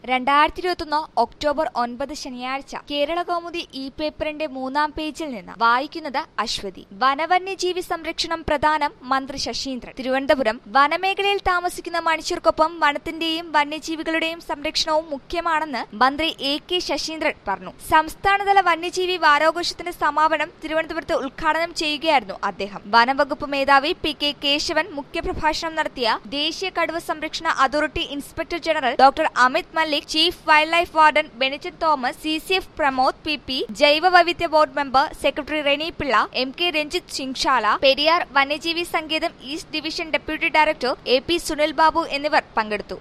രണ്ടായിരത്തി ഇരുപത്തൊന്ന് ഒക്ടോബർ ഒൻപത് ശനിയാഴ്ച കേരള കൗമുദി ഇ പേപ്പറിന്റെ മൂന്നാം പേജിൽ നിന്ന് വായിക്കുന്നത് അശ്വതി വനവന്യജീവി സംരക്ഷണം പ്രധാനം മന്ത്രി ശശീന്ദ്രൻ തിരുവനന്തപുരം വനമേഖലയിൽ താമസിക്കുന്ന മനുഷ്യർക്കൊപ്പം വനത്തിന്റെയും വന്യജീവികളുടെയും സംരക്ഷണവും മുഖ്യമാണെന്ന് മന്ത്രി എ കെ ശശീന്ദ്രൻ പറഞ്ഞു സംസ്ഥാനതല വന്യജീവി വാരാഘോഷത്തിന്റെ സമാപനം തിരുവനന്തപുരത്ത് ഉദ്ഘാടനം ചെയ്യുകയായിരുന്നു അദ്ദേഹം വനംവകുപ്പ് മേധാവി പി കെ കേശവൻ മുഖ്യപ്രഭാഷണം നടത്തിയ ദേശീയ കടുവ സംരക്ഷണ authority inspector general doctor Amit Mallik chief wildlife warden Benitan Thomas C C F Pramod P P ജൈവ വൈവിധ്യ board member secretary Reni Pillai M K Ranjith ശിങ്ശാല പെരിയാർ വന്യജീവി സങ്കേതം east division deputy director A P Sunil Babu എന്നിവർ പങ്കെടുത്തു